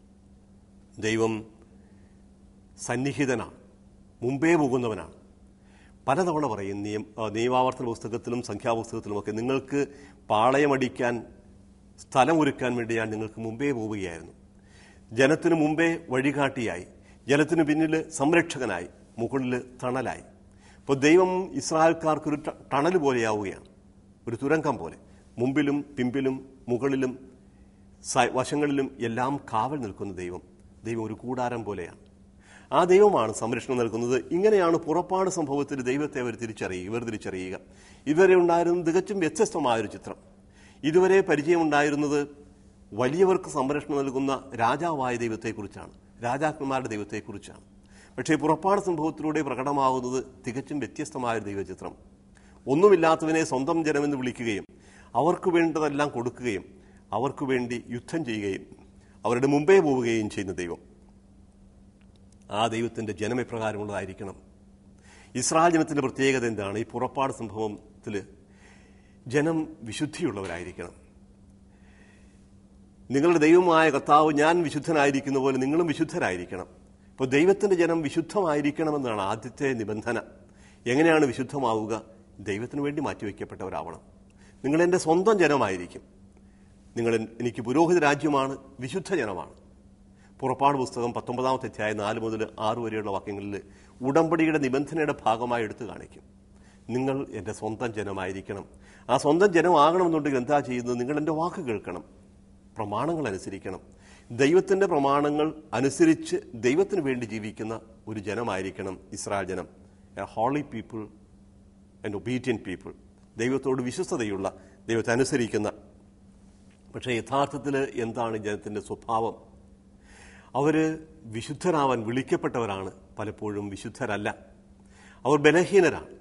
ദൈവം സന്നിഹിതനാണ് മുമ്പേ പോകുന്നവനാണ് പലതവണ പറയും നിയം ആ, നിയമാവർത്തന പുസ്തകത്തിലും സംഖ്യാപുസ്തകത്തിലുമൊക്കെ നിങ്ങൾക്ക് പാളയമടിക്കാൻ സ്ഥലമൊരുക്കാൻ വേണ്ടി ഞാൻ നിങ്ങൾക്ക് മുമ്പേ പോവുകയായിരുന്നു ജനത്തിനു മുമ്പേ വഴികാട്ടിയായി ജനത്തിനു പിന്നിൽ സംരക്ഷകനായി മുകളിൽ തണലായി അപ്പോൾ ദൈവം ഇസ്രായേൽക്കാർക്കൊരു ട- ടണൽ പോലെയാവുകയാണ് ഒരു തുരങ്കം പോലെ മുമ്പിലും പിമ്പിലും മുകളിലും സ- വശങ്ങളിലും എല്ലാം കാവൽ നിൽക്കുന്ന ദൈവം ദൈവം ഒരു കൂടാരം പോലെയാണ് ആ ദൈവമാണ് സംരക്ഷണം നൽകുന്നത് ഇങ്ങനെയാണ് പുറപ്പാട് സംഭവത്തിൽ ദൈവത്തെ അവർ തിരിച്ചറിയുക ഇവർ തിരിച്ചറിയുക ഇതുവരെ ഉണ്ടായിരുന്നത് തികച്ചും വ്യത്യസ്തമായൊരു ചിത്രം ഇതുവരെ പരിചയമുണ്ടായിരുന്നത് വലിയവർക്ക് സംരക്ഷണം നൽകുന്ന രാജാവായ ദൈവത്തെക്കുറിച്ചാണ് രാജാക്കന്മാരുടെ ദൈവത്തെക്കുറിച്ചാണ് പക്ഷേ പുറപ്പാട് സംഭവത്തിലൂടെ പ്രകടമാകുന്നത് തികച്ചും വ്യത്യസ്തമായ ഒരു ദൈവചിത്രം ഒന്നുമില്ലാത്തവനെ സ്വന്തം ജനമെന്ന് വിളിക്കുകയും അവർക്ക് വേണ്ടതെല്ലാം കൊടുക്കുകയും അവർക്ക് വേണ്ടി യുദ്ധം ചെയ്യുകയും അവരുടെ മുമ്പേ പോവുകയും ചെയ്യുന്ന ദൈവം ആ ദൈവത്തിൻ്റെ ജനം എപ്രകാരമുള്ളതായിരിക്കണം ഇസ്രായേൽ ജനത്തിൻ്റെ പ്രത്യേകത എന്താണ് ഈ പുറപ്പാട് സംഭവത്തിൽ ജനം വിശുദ്ധിയുള്ളവരായിരിക്കണം നിങ്ങളുടെ ദൈവമായ കർത്താവ് ഞാൻ വിശുദ്ധനായിരിക്കുന്ന പോലെ നിങ്ങളും വിശുദ്ധരായിരിക്കണം ഇപ്പോൾ ദൈവത്തിൻ്റെ ജനം വിശുദ്ധമായിരിക്കണമെന്നാണ് ആദ്യത്തെ നിബന്ധന എങ്ങനെയാണ് വിശുദ്ധമാവുക ദൈവത്തിന് വേണ്ടി മാറ്റിവെക്കപ്പെട്ടവരാവണം നിങ്ങൾ എൻ്റെ സ്വന്തം ജനമായിരിക്കും നിങ്ങൾ എനിക്ക് പുരോഹിത രാജ്യമാണ് വിശുദ്ധ ജനമാണ് പുറപ്പാട് പുസ്തകം പത്തൊമ്പതാമത്തെ അധ്യായം നാല് മുതൽ ആറ് വരെയുള്ള വാക്യങ്ങളിൽ ഉടമ്പടിയുടെ നിബന്ധനയുടെ ഭാഗമായി എടുത്തു കാണിക്കും നിങ്ങൾ എൻ്റെ സ്വന്തം ജനമായിരിക്കണം ആ സ്വന്തം ജനമാകണമെന്നുണ്ടെങ്കിൽ എന്താ ചെയ്യുന്നത് നിങ്ങൾ എൻ്റെ വാക്ക് കേൾക്കണം പ്രമാണങ്ങൾ അനുസരിക്കണം ദൈവത്തിൻ്റെ പ്രമാണങ്ങൾ അനുസരിച്ച് ദൈവത്തിന് വേണ്ടി ജീവിക്കുന്ന ഒരു ജനമായിരിക്കണം ഇസ്രായേൽ ജനം a holy people and obedient people ദൈവത്തോട് വിശ്വസ്തതയുള്ള ദൈവത്തെ അനുസരിക്കുന്ന പക്ഷേ യഥാർത്ഥത്തിൽ എന്താണ് ഈ ജനത്തിൻ്റെ സ്വഭാവം അവർ വിശുദ്ധരാവാൻ വിളിക്കപ്പെട്ടവരാണ് പലപ്പോഴും വിശുദ്ധരല്ല അവർ ബലഹീനരാണ്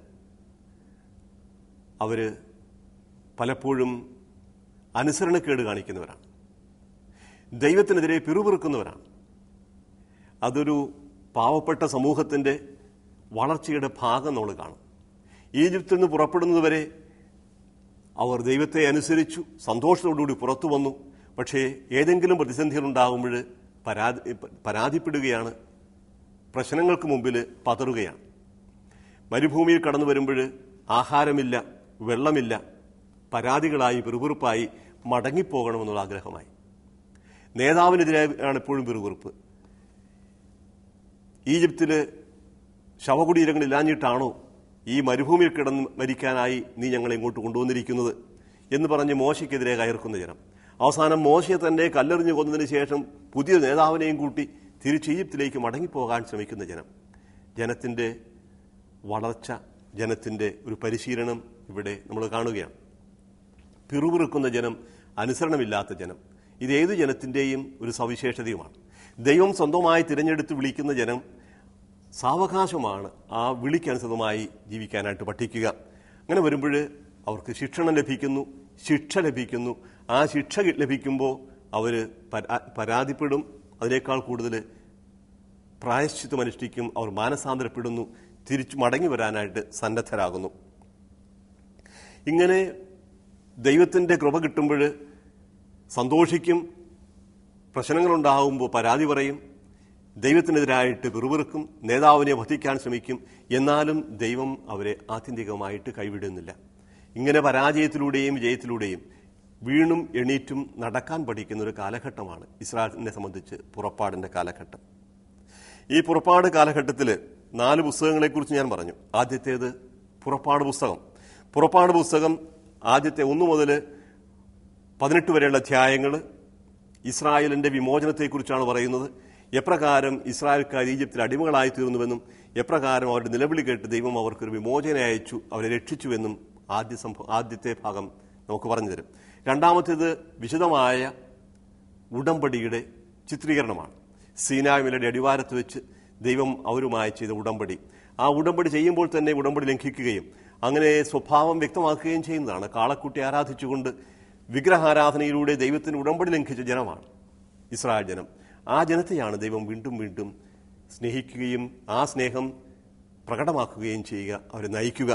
അവർ പലപ്പോഴും അനുസരണക്കേട് കാണിക്കുന്നവരാണ് ദൈവത്തിനെതിരെ പിറുപിറുക്കുന്നവരാണ് അതൊരു പാവപ്പെട്ട സമൂഹത്തിൻ്റെ വളർച്ചയുടെ ഭാഗം നമ്മൾ കാണും ഈജിപ്തിൽ നിന്ന് പുറപ്പെടുന്നതുവരെ അവർ ദൈവത്തെ അനുസരിച്ചു സന്തോഷത്തോടുകൂടി പുറത്തു വന്നു പക്ഷേ ഏതെങ്കിലും പ്രതിസന്ധികൾ ഉണ്ടാകുമ്പോൾ പരാതി പരാതിപ്പെടുകയാണ് പ്രശ്നങ്ങൾക്ക് മുമ്പിൽ പതറുകയാണ് മരുഭൂമിയിൽ കടന്നു വരുമ്പോൾ ആഹാരമില്ല വെള്ളമില്ല പരാതികളായി പിറുപിറുപ്പായി മടങ്ങിപ്പോകണമെന്നുള്ള ആഗ്രഹമായി നേതാവിനെതിരെയാണ് എപ്പോഴും പിറുപിറുപ്പ് ഈജിപ്തിൽ ശവകുടീരങ്ങൾ ഇല്ലാഞ്ഞിട്ടാണോ ഈ മരുഭൂമിയിൽ കിടന്ന് മരിക്കാനായി നീ ഞങ്ങളെ ഇങ്ങോട്ട് കൊണ്ടുവന്നിരിക്കുന്നത് എന്ന് പറഞ്ഞ് മോശയ്ക്കെതിരെ കയർക്കുന്ന ജനം അവസാനം മോശയെ തന്നെ കല്ലെറിഞ്ഞു കൊന്നതിന് ശേഷം പുതിയ നേതാവിനെയും കൂട്ടി തിരിച്ച് ഈജിപ്തിലേക്ക് മടങ്ങിപ്പോകാൻ ശ്രമിക്കുന്ന ജനം ജനത്തിൻ്റെ വളർച്ച ജനത്തിൻ്റെ ഒരു പരിശീലനം ഇവിടെ നമ്മൾ കാണുകയാണ് പിറുപിറുക്കുന്ന ജനം അനുസരണമില്ലാത്ത ജനം ഇത് ഏതു ജനത്തിൻ്റെയും ഒരു സവിശേഷതയുമാണ് ദൈവം സ്വന്തമായി തിരഞ്ഞെടുത്ത് വിളിക്കുന്ന ജനം സാവകാശമാണ് ആ വിളിക്കനുസൃതമായി ജീവിക്കാനായിട്ട് പഠിക്കുക അങ്ങനെ വരുമ്പോൾ അവർക്ക് ശിക്ഷണം ലഭിക്കുന്നു ശിക്ഷ ലഭിക്കുന്നു ആ ശിക്ഷ ലഭിക്കുമ്പോൾ അവർ പരാതിപ്പെടും അതിനേക്കാൾ കൂടുതൽ പ്രായശ്ചിത്തം അനുഷ്ഠിക്കും അവർ മാനസാന്തരപ്പെടുന്നു തിരിച്ചു മടങ്ങി വരാനായിട്ട് സന്നദ്ധരാകുന്നു ഇങ്ങനെ ദൈവത്തിൻ്റെ കൃപ കിട്ടുമ്പോൾ സന്തോഷിക്കും പ്രശ്നങ്ങളുണ്ടാകുമ്പോൾ പരാതി പറയും ദൈവത്തിനെതിരായിട്ട് പിറുപിറുക്കും നേതാവിനെ വധിക്കാൻ ശ്രമിക്കും എന്നാലും ദൈവം അവരെ ആത്യന്തികമായിട്ട് കൈവിടുന്നില്ല ഇങ്ങനെ പരാജയത്തിലൂടെയും വിജയത്തിലൂടെയും വീണും എണീറ്റും നടക്കാൻ പഠിക്കുന്ന ഒരു കാലഘട്ടമാണ് ഇസ്രായേലിനെ സംബന്ധിച്ച് പുറപ്പാടിൻ്റെ കാലഘട്ടം ഈ പുറപ്പാട് കാലഘട്ടത്തിൽ നാല് പുസ്തകങ്ങളെക്കുറിച്ച് ഞാൻ പറഞ്ഞു ആദ്യത്തേത് പുറപ്പാട് പുസ്തകം പുറപ്പാട് പുസ്തകം ആദ്യത്തെ ഒന്നു മുതൽ പതിനെട്ട് വരെയുള്ള അധ്യായങ്ങൾ ഇസ്രായേലിന്റെ വിമോചനത്തെക്കുറിച്ചാണ് പറയുന്നത് എപ്രകാരം ഇസ്രായേൽക്കാർ ഈജിപ്തിൽ അടിമകളായി തീർന്നുവെന്നും എപ്രകാരം അവരുടെ നിലവിളി കേട്ട് ദൈവം അവർക്കൊരു വിമോചന അയച്ചു അവരെ രക്ഷിച്ചുവെന്നും ആദ്യ സംഭവം ആദ്യത്തെ ഭാഗം നമുക്ക് പറഞ്ഞു തരും രണ്ടാമത്തേത് വിശദമായ ഉടമ്പടിയുടെ ചിത്രീകരണമാണ് സീനായ് മലയുടെ അടിവാരത്ത് വെച്ച് ദൈവം അവരുമായി ചെയ്ത ഉടമ്പടി ആ ഉടമ്പടി ചെയ്യുമ്പോൾ തന്നെ ഉടമ്പടി ലംഘിക്കുകയും അങ്ങനെ സ്വഭാവം വ്യക്തമാക്കുകയും ചെയ്യുന്നതാണ് കാളക്കുട്ടി ആരാധിച്ചുകൊണ്ട് വിഗ്രഹാരാധനയിലൂടെ ദൈവത്തിന് ഉടമ്പടി ലംഘിച്ച ജനമാണ് ഇസ്രായേൽ ജനം ആ ജനത്തെയാണ് ദൈവം വീണ്ടും വീണ്ടും സ്നേഹിക്കുകയും ആ സ്നേഹം പ്രകടമാക്കുകയും ചെയ്യുക അവരെ നയിക്കുക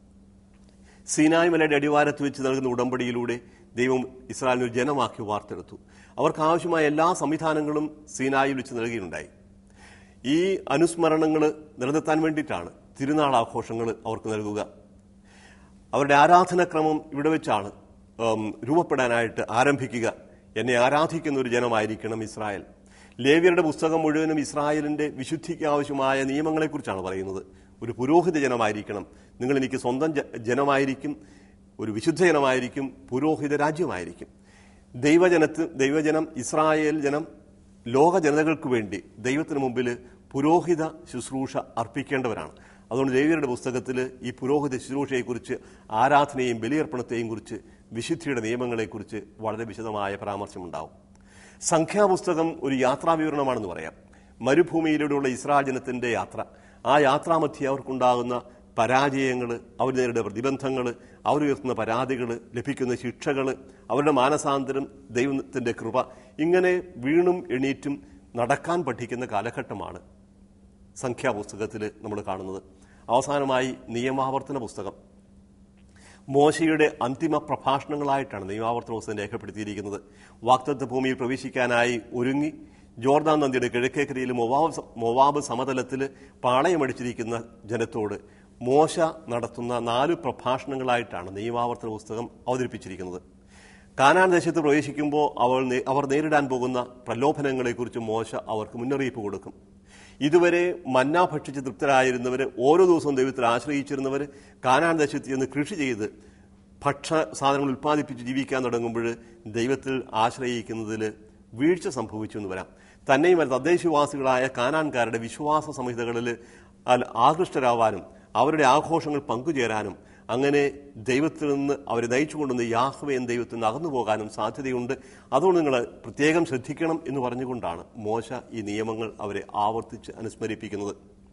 സീനായ് മലയുടെ അടിവാരത്ത് വെച്ച് നൽകുന്ന ഉടമ്പടിയിലൂടെ ദൈവം ഇസ്രായേലിനെ ഒരു ജനമാക്കി വാർത്തെടുത്തു അവർക്ക് ആവശ്യമായ എല്ലാ സംവിധാനങ്ങളും സീനായിൽ വെച്ച് നൽകിയിട്ടുണ്ടായി ഈ അനുസ്മരണങ്ങൾ നിലനിർത്താൻ വേണ്ടിയിട്ടാണ് തിരുനാൾ ആഘോഷങ്ങൾ അവർക്ക് നൽകുക അവരുടെ ആരാധനാക്രമം ഇവിടെ വെച്ചാണ് ഉം, രൂപപ്പെടാനായിട്ട് ആരംഭിക്കുക എന്നെ ആരാധിക്കുന്ന ഒരു ജനമായിരിക്കണം ഇസ്രായേൽ ലേവ്യരുടെ പുസ്തകം മുഴുവനും ഇസ്രായേലിന്റെ വിശുദ്ധിക്ക് ആവശ്യമായ നിയമങ്ങളെക്കുറിച്ചാണ് പറയുന്നത് ഒരു പുരോഹിത ജനമായിരിക്കണം നിങ്ങൾ എനിക്ക് സ്വന്തം ജ- ജനമായിരിക്കും ഒരു വിശുദ്ധ ജനമായിരിക്കും പുരോഹിത രാജ്യമായിരിക്കും ദൈവജനത്ത് ദൈവജനം ഇസ്രായേൽ ജനം ലോക ജനതകൾക്ക് വേണ്ടി ദൈവത്തിന് മുമ്പിൽ പുരോഹിത ശുശ്രൂഷ അർപ്പിക്കേണ്ടവരാണ് അതുകൊണ്ട് ദേവിയരുടെ പുസ്തകത്തിൽ ഈ പുരോഹിത ശുശ്രൂഷയെക്കുറിച്ച് ആരാധനയെയും ബലിയർപ്പണത്തെയും കുറിച്ച് വിശുദ്ധിയുടെ നിയമങ്ങളെക്കുറിച്ച് വളരെ വിശദമായ പരാമർശമുണ്ടാവും സംഖ്യാപുസ്തകം ഒരു യാത്രാവിവരണമാണെന്ന് പറയാം മരുഭൂമിയിലൂടെയുള്ള ഇസ്രായേൽ ജനത്തിന്റെ യാത്ര ആ യാത്രാമധ്യേ അവർക്കുണ്ടാകുന്ന പരാജയങ്ങൾ അവർ നേരിടുന്ന പ്രതിബന്ധങ്ങൾ അവരുയർത്തുന്ന പരാതികൾ ലഭിക്കുന്ന ശിക്ഷകൾ അവരുടെ മാനസാന്തരം ദൈവത്തിന്റെ കൃപ ഇങ്ങനെ വീണും എണീറ്റും നടക്കാൻ പഠിക്കുന്ന കാലഘട്ടമാണ് സംഖ്യാപുസ്തകത്തിൽ നമ്മൾ കാണുന്നത് അവസാനമായി നിയമാവർത്തന പുസ്തകം മോശയുടെ അന്തിമ പ്രഭാഷണങ്ങളായിട്ടാണ് നിയമാവർത്തന പുസ്തകം രേഖപ്പെടുത്തിയിരിക്കുന്നത് വാക്തത്വ ഭൂമിയിൽ പ്രവേശിക്കാനായി ഒരുങ്ങി ജോർദാൻ നദിയുടെ കിഴക്കേക്കരയിൽ മൊവാബ് സ- മൊവാബ് സമതലത്തിൽ പാളയമടിച്ചിരിക്കുന്ന ജനത്തോട് മോശ നടത്തുന്ന നാല് പ്രഭാഷണങ്ങളായിട്ടാണ് നിയമാവർത്തന പുസ്തകം അവതരിപ്പിച്ചിരിക്കുന്നത് കാനാൻ ദേശത്ത് പ്രവേശിക്കുമ്പോൾ അവൾ നേ- അവർ നേരിടാൻ പോകുന്ന പ്രലോഭനങ്ങളെക്കുറിച്ച് മോശ അവർക്ക് മുന്നറിയിപ്പ് കൊടുക്കും ഇതുവരെ മന്ന ഭക്ഷിച്ച് തൃപ്തരായിരുന്നവർ ഓരോ ദിവസവും ദൈവത്തിൽ ആശ്രയിച്ചിരുന്നവർ കാനാൻ ദേശത്ത് ചെന്ന് കൃഷി ചെയ്ത് ഭക്ഷ സാധനങ്ങൾ ഉൽപ്പാദിപ്പിച്ച് ജീവിക്കാൻ തുടങ്ങുമ്പോൾ ദൈവത്തിൽ ആശ്രയിക്കുന്നതിൽ വീഴ്ച സംഭവിച്ചു എന്ന് വരാം തന്നെയും അല്ല തദ്ദേശവാസികളായ കാനാൻകാരുടെ വിശ്വാസ സംഹിതകളിൽ അൽ- ആകൃഷ്ടരാവാനും അവരുടെ ആഘോഷങ്ങൾ പങ്കുചേരാനും അങ്ങനെ ദൈവത്തിൽ നിന്ന് അവരെ നയിച്ചുകൊണ്ടുവന്ന് യാഹ്വേ എന്ന ദൈവത്തിൽ നിന്ന് അകന്നു പോകാനും സാധ്യതയുണ്ട് അതുകൊണ്ട് നിങ്ങൾ പ്രത്യേകം ശ്രദ്ധിക്കണം എന്ന് പറഞ്ഞുകൊണ്ടാണ് മോശ ഈ നിയമങ്ങൾ അവരെ ആവർത്തിച്ച് അനുസ്മരിപ്പിക്കുന്നത്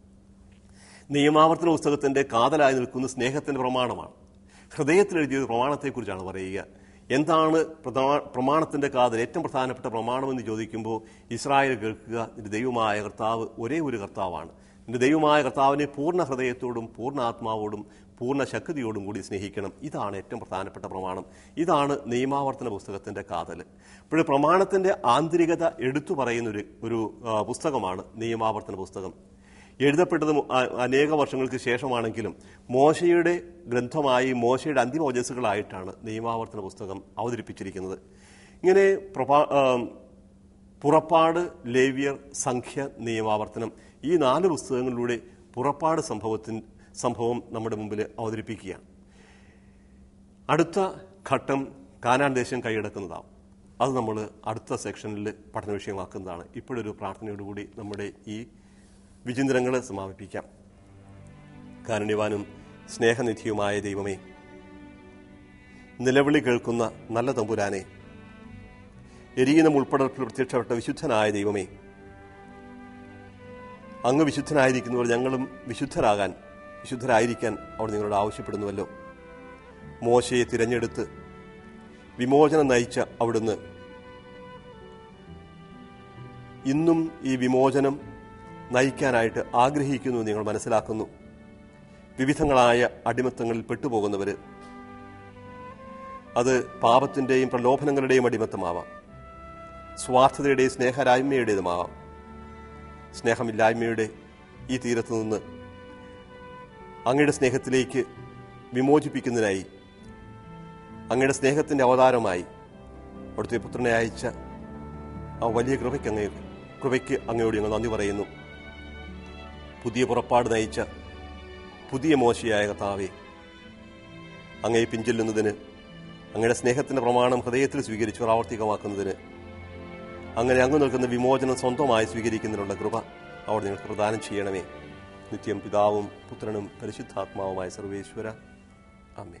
നിയമാവർത്തന പുസ്തകത്തിന്റെ കാതലായി നിൽക്കുന്ന സ്നേഹത്തിന്റെ പ്രമാണമാണ് ഹൃദയത്തിൽ എഴുതിയ പ്രമാണത്തെക്കുറിച്ചാണ് പറയുക എന്താണ് പ്രധാ- പ്രമാണത്തിന്റെ കാതൽ ഏറ്റവും പ്രധാനപ്പെട്ട പ്രമാണമെന്ന് ചോദിക്കുമ്പോൾ ഇസ്രായേൽ കേൾക്കുക നിന്റെ ദൈവമായ കർത്താവ് ഒരേ ഒരു കർത്താവാണ് നിന്റെ ദൈവമായ കർത്താവിനെ പൂർണ്ണ ഹൃദയത്തോടും പൂർണ്ണ ആത്മാവോടും പൂർണ്ണ ശക്തിയോടും കൂടി സ്നേഹിക്കണം ഇതാണ് ഏറ്റവും പ്രധാനപ്പെട്ട പ്രമാണം ഇതാണ് നിയമാവർത്തന പുസ്തകത്തിന്റെ കാതൽ ഇപ്പോൾ പ്രമാണത്തിന്റെ ആന്തരികത എടുത്തു പറയുന്ന ഒരു ഒരു ആ, പുസ്തകമാണ് നിയമാവർത്തന പുസ്തകം എഴുതപ്പെട്ടത് മു- അ- അനേക വർഷങ്ങൾക്ക് ശേഷമാണെങ്കിലും മോശയുടെ ഗ്രന്ഥമായി മോശയുടെ അന്തിമ വചസ്സുകളായിട്ടാണ് നിയമാവർത്തന പുസ്തകം അവതരിപ്പിച്ചിരിക്കുന്നത് ഇങ്ങനെ പ്രഭാ ആം, പുറപ്പാട് ലേവ്യർ സംഖ്യ നിയമാവർത്തനം ഈ നാല് പുസ്തകങ്ങളിലൂടെ പുറപ്പാട് സംഭവത്തിൻ സംഭവം നമ്മുടെ മുമ്പിൽ അവതരിപ്പിക്കുകയാണ് അടുത്ത ഘട്ടം കാനാൻ ദേശം കൈയടക്കുന്നതാവും അത് നമ്മൾ അടുത്ത സെക്ഷനിൽ പഠന വിഷയമാക്കുന്നതാണ് ഇപ്പോഴൊരു പ്രാർത്ഥനയോടുകൂടി നമ്മുടെ ഈ വിചിന്തനങ്ങളെ സമാപിപ്പിക്കാം കാരുണ്യവാനും സ്നേഹനിധിയുമായ ദൈവമേ നിലവിളി കേൾക്കുന്ന നല്ല തമ്പുരാനെ എരിയുന്ന ഉൾപ്പെടൽ പ്രത്യക്ഷപ്പെട്ട വിശുദ്ധനായ ദൈവമേ അങ്ങ് വിശുദ്ധനായിരിക്കുന്നവർ ഞങ്ങളും വിശുദ്ധരാകാൻ വിശുദ്ധരായിരിക്കാൻ അവർ നിങ്ങളോട് ആവശ്യപ്പെടുന്നുവല്ലോ മോശയെ തിരഞ്ഞെടുത്ത് വിമോചനം നയിച്ച അവിടുന്ന് ഇന്നും ഈ വിമോചനം നയിക്കാനായിട്ട് ആഗ്രഹിക്കുന്നു എന്ന് നിങ്ങൾ മനസ്സിലാക്കുന്നു വിവിധങ്ങളായ അടിമത്തങ്ങളിൽ പെട്ടുപോകുന്നവര് അത് പാപത്തിന്റെയും പ്രലോഭനങ്ങളുടെയും അടിമത്തമാവാം സ്വാർത്ഥതയുടെയും സ്നേഹരായ്മയുടേതുമാവാം സ്നേഹമില്ലായ്മയുടെ ഈ തീരത്ത് നിന്ന് അങ്ങയുടെ സ്നേഹത്തിലേക്ക് വിമോചിപ്പിക്കുന്നതിനായി അങ്ങയുടെ സ്നേഹത്തിന്റെ അവതാരമായി അവിടുത്തെ പുത്രനെ അയച്ച ആ വലിയ കൃപയ്ക്ക് അങ്ങ് കൃപയ്ക്ക് അങ്ങയോട് ഞങ്ങൾ നന്ദി പറയുന്നു പുതിയ പുറപ്പാട് നയിച്ച പുതിയ മോശയായ കർത്താവെ അങ്ങയെ പിഞ്ചൊല്ലുന്നതിന് അങ്ങയുടെ സ്നേഹത്തിന്റെ പ്രമാണം ഹൃദയത്തിൽ സ്വീകരിച്ച് പ്രാവർത്തികമാക്കുന്നതിന് അങ്ങനെ അങ്ങ് നിൽക്കുന്ന വിമോചനം സ്വന്തമായി സ്വീകരിക്കുന്നതിനുള്ള കൃപ അവിടെ നിങ്ങൾക്ക് പ്രദാനം ചെയ്യണമേ നിത്യം പിതാവും പുത്രനും പരിശുദ്ധാത്മാവുമായ സർവേശ്വര അമ്മേ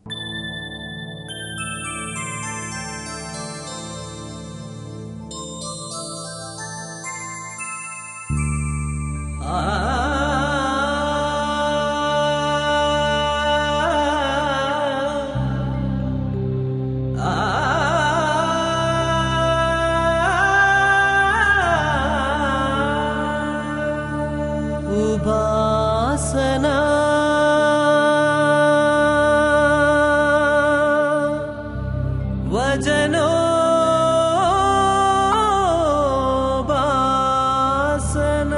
ഉപാസന വചനോപാസന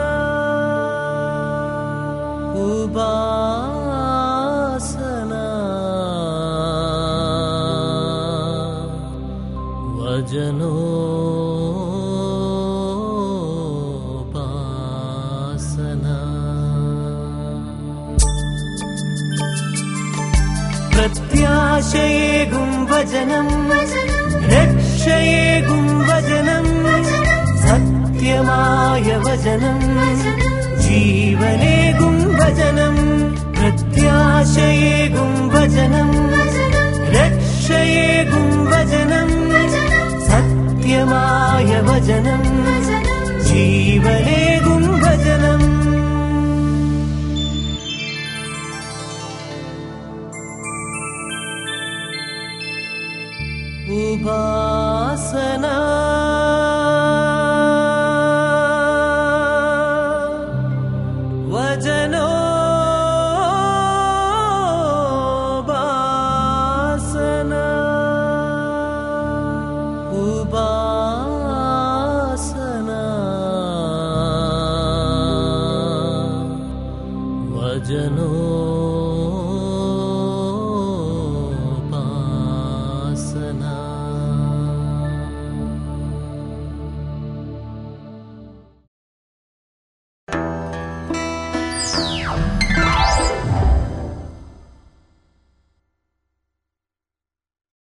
ഉപാസന വചനോപാസന പ്രത്യാശയേകും വചനം രക്ഷയേകും വചനം സത്യമായ വചനം ജീവനേകും വചനം പ്രത്യാശയേകും വചനം രക്ഷയേ ഭജനം ജീവനേകും ഭജനം ഉപാസന വചനോ ഉപാസന ഉപാസന വചനോ ഉപാസന